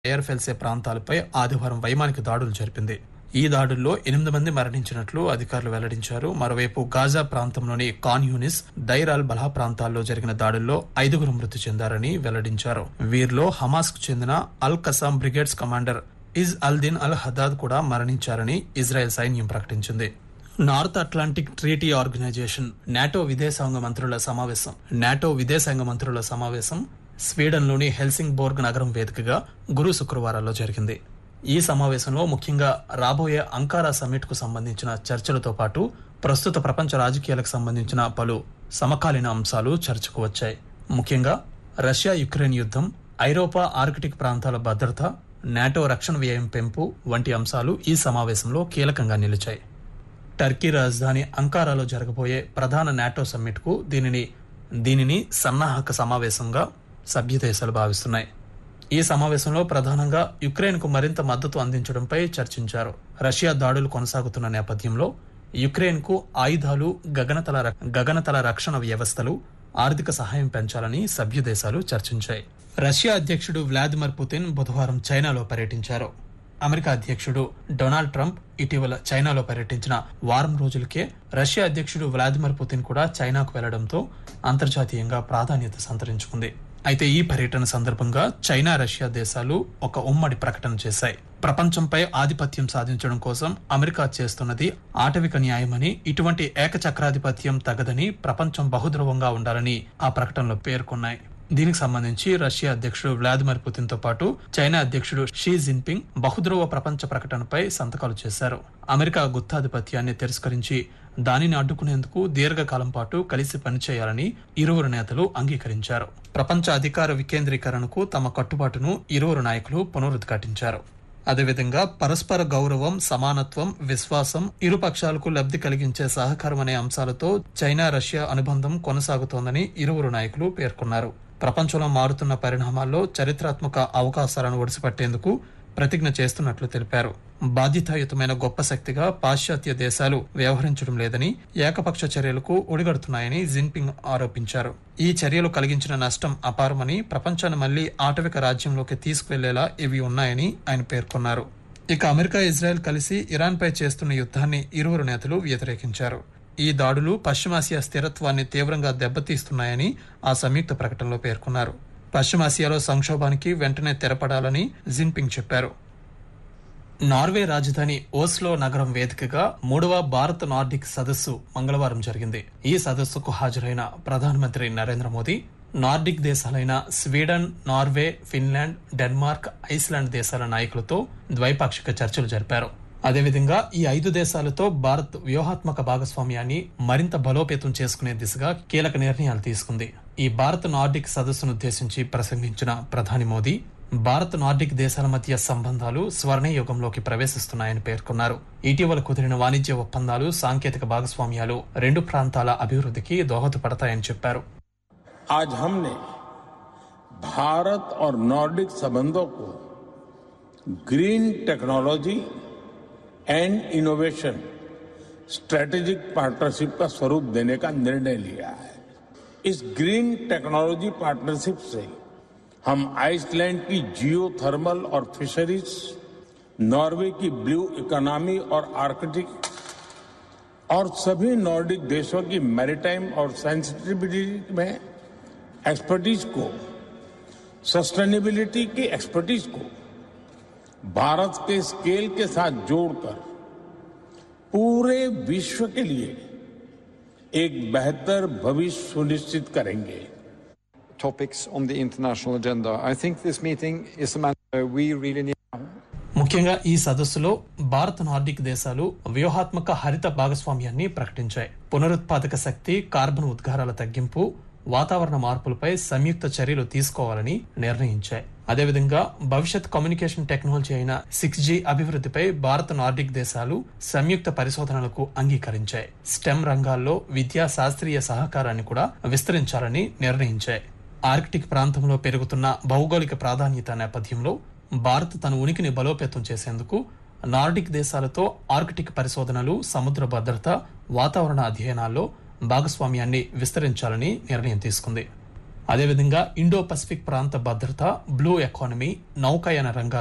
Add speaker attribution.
Speaker 1: ఎయిర్ఫెల్సే ప్రాంతాలపై ఆదివారం వైమానిక దాడులు జరిపింది ఈ దాడుల్లో ఎనిమిది మంది మరణించినట్లు అధికారులు వెల్లడించారు మరోవైపు గాజా ప్రాంతంలోని Khan Younis Deir al Balah ప్రాంతాల్లో జరిగిన దాడుల్లో ఐదుగురు మృతి చెందారని వెల్లడించారు వీరిలో హమాస్ కు చెందిన al Qassam Brigades commander Izz al Din al Haddad కూడా మరణించారని ఇజ్రాయెల్ సైన్యం ప్రకటించింది North Atlantic Treaty Organization NATO విదేశాంగ మంత్రుల సమావేశం నాటో విదేశాంగ మంత్రుల సమావేశం స్వీడన్లోని హెల్సింగ్ బోర్గ్ నగరం వేదికగా గురు శుక్రవారాల్లో జరిగింది ఈ సమావేశంలో ముఖ్యంగా రాబోయే అంకారా సమ్మిట్ కు సంబంధించిన చర్చలతో పాటు ప్రస్తుత ప్రపంచ రాజకీయాలకు సంబంధించిన పలు సమకాలీన అంశాలు చర్చకు వచ్చాయి ముఖ్యంగా రష్యా యుక్రెయిన్ యుద్ధం ఐరోపా ఆర్కిటిక్ ప్రాంతాల భద్రత నాటో రక్షణ వ్యయం పెంపు వంటి అంశాలు ఈ సమావేశంలో కీలకంగా నిలిచాయి టర్కీ రాజధాని అంకారాలో జరగబోయే ప్రధాన నాటో సమ్మిట్ కు దీనిని దీనిని సన్నాహక సమావేశంగా సభ్య దేశాలు భావిస్తున్నాయి ఈ సమావేశంలో ప్రధానంగా యుక్రెయిన్ కు మరింత మద్దతు అందించడంపై చర్చించారు రష్యా దాడులు కొనసాగుతున్న నేపథ్యంలో యుక్రెయిన్ కు ఆయుధాలు గగనతల ర- గగనతల రక్షణ వ్యవస్థలు ఆర్థిక సహాయం పెంచాలని సభ్య దేశాలు చర్చించాయి రష్యా అధ్యక్షుడు వ్లాదిమిర్ పుతిన్ బుధవారం చైనాలో పర్యటించారు అమెరికా అధ్యక్షుడు డొనాల్డ్ ట్రంప్ ఇటీవల చైనాలో పర్యటించిన వారం రోజులకే రష్యా అధ్యక్షుడు వ్లాదిమిర్ పుతిన్ కూడా చైనాకు వెళ్లడంతో అంతర్జాతీయంగా ప్రాధాన్యత సంతరించుకుంది అయితే ఈ పర్యటన సందర్భంగా చైనా రష్యా దేశాలు ఒక ఉమ్మడి ప్రకటన చేశాయి ప్రపంచంపై ఆధిపత్యం సాధించడం కోసం అమెరికా చేస్తున్నది ఆటవిక న్యాయమని ఇటువంటి ఏకచక్రాధిపత్యం తగదని ప్రపంచం బహుధ్రువంగా ఉండాలని ఆ ప్రకటనలో పేర్కొన్నాయి దీనికి సంబంధించి రష్యా అధ్యక్షుడు వ్లాదిమిర్ పుతిన్ తో పాటు చైనా అధ్యక్షుడు షీ జిన్పింగ్ బహుధ్రువ ప్రపంచ ప్రకటనపై సంతకాలు చేశారు అమెరికా గుత్తాధిపత్యాన్ని తిరస్కరించి దానిని అడ్డుకునేందుకు దీర్ఘకాలం పాటు కలిసి పనిచేయాలని ఇరువురు నేతలు అంగీకరించారు ప్రపంచ అధికార వికేంద్రీకరణకు తమ కట్టుబాటును ఇరువురు నాయకులు పునరుద్ఘాటించారు అదేవిధంగా పరస్పర గౌరవం సమానత్వం విశ్వాసం ఇరు పక్షాలకు లబ్ధి కలిగించే సహకారం అనే అంశాలతో చైనా రష్యా అనుబంధం కొనసాగుతోందని ఇరువురు నాయకులు పేర్కొన్నారు ప్రపంచంలో మారుతున్న పరిణామాల్లో చరిత్రాత్మక అవకాశాలను ఒడిసిపట్టేందుకు ప్రతిజ్ఞ చేస్తున్నట్లు తెలిపారు బాధ్యతాయుతమైన గొప్ప శక్తిగా పాశ్చాత్య దేశాలు వ్యవహరించడం లేదని ఏకపక్ష చర్యలకు ఒడిగడుతున్నాయని జిన్పింగ్ ఆరోపించారు ఈ చర్యలు కలిగించిన నష్టం అపారమని ప్రపంచాన్ని మళ్లీ ఆటవిక రాజ్యంలోకి తీసుకువెళ్లేలా ఇవి ఉన్నాయని ఆయన పేర్కొన్నారు ఇక అమెరికా ఇజ్రాయెల్ కలిసి ఇరాన్ పై చేస్తున్న యుద్ధాన్ని ఇరువురు నేతలు వ్యతిరేకించారు ఈ దాడులు పశ్చిమాసియా స్థిరత్వాన్ని తీవ్రంగా దెబ్బతీస్తున్నాయని ఆ సంయుక్త ప్రకటనలో పేర్కొన్నారు పశ్చిమాసియాలో సంక్షోభానికి వెంటనే తెరపడాలని జిన్పింగ్ చెప్పారు నార్వే రాజధాని ఓస్లో నగరం వేదికగా మూడవ భారత్ నార్డిక్ సదస్సు మంగళవారం జరిగింది ఈ సదస్సుకు హాజరైన ప్రధానమంత్రి నరేంద్ర మోదీ నార్డిక్ దేశాలైన Sweden Norway Finland Denmark Iceland దేశాల నాయకులతో ద్వైపాక్షిక చర్చలు జరిపారు అదేవిధంగా ఈ ఐదు దేశాలతో భారత్ వ్యూహాత్మక భాగస్వామ్యాన్ని మరింత బలోపేతం చేసుకునే దిశగా కీలక నిర్ణయాలు తీసుకుంది ఈ భారత్ నార్డిక్ సదస్సును ఉద్దేశించి ప్రసంగించిన ప్రధాని మోదీ భారత్ నార్డిక్ దేశాల మధ్య సంబంధాలు స్వర్ణయుగంలోకి ప్రవేశిస్తున్నాయని పేర్కొన్నారు ఇటీవల కుదిరిన వాణిజ్య ఒప్పందాలు సాంకేతిక భాగస్వామ్యాలు రెండు ప్రాంతాల అభివృద్ధికి దోహదపడతాయని చెప్పారు
Speaker 2: आज हमने भारत और नॉर्डिक संबंधों को green technology and innovation strategic partnership का स्वरूप देने का निर्णय लिया है इस ग्रीन टेक्नोलॉजी पार्टनरशिप से हम आइसलैंड की जियो थर्मल और फिशरीज नॉर्वे की ब्लू इकोनॉमी और आर्कटिक और सभी नॉर्डिक देशों की मैरीटाइम और सेंसिटिविटी में एक्सपर्टीज को सस्टेनेबिलिटी की एक्सपर्टीज को भारत के स्केल के साथ जोड़कर पूरे विश्व के लिए एक बेहतर भविष्य सुनिश्चित करेंगे
Speaker 3: topics on the international agenda. I think this meeting is a matter we really need.
Speaker 1: ముఖ్యంగా ఈ సదస్సులో భారత్ నార్డిక్ దేశాలు వ్యూహాత్మక హరిత భాగస్వామ్యాన్ని ప్రకటించాయి పునరుత్పాదక శక్తి కార్బన్ ఉద్గారాల తగ్గింపు వాతావరణ మార్పులపై సంయుక్త చర్యలు తీసుకోవాలని నిర్ణయించాయి అదేవిధంగా భవిష్యత్ కమ్యూనికేషన్ టెక్నాలజీ అయిన సిక్స్ జీ అభివృద్ధిపై భారత్ నార్డిక్ దేశాలు సంయుక్త పరిశోధనలకు అంగీకరించాయి స్టెమ్ రంగాల్లో విద్యా శాస్త్రీయ సహకారాన్ని కూడా విస్తరించాలని నిర్ణయించాయి ఆర్కిటిక్ ప్రాంతంలో పెరుగుతున్న భౌగోళిక ప్రాధాన్యత నేపథ్యంలో భారత్ తన ఉనికిని బలోపేతం చేసేందుకు నార్డిక్ దేశాలతో ఆర్కిటిక్ పరిశోధనలు సముద్ర భద్రత వాతావరణ అధ్యయనాల్లో భాగస్వామ్యాన్ని విస్తరించాలని నిర్ణయం తీసుకుంది అదేవిధంగా ఇండో పసిఫిక్ ప్రాంత భద్రత బ్లూ ఎకానమీ నౌకాయన రంగాలు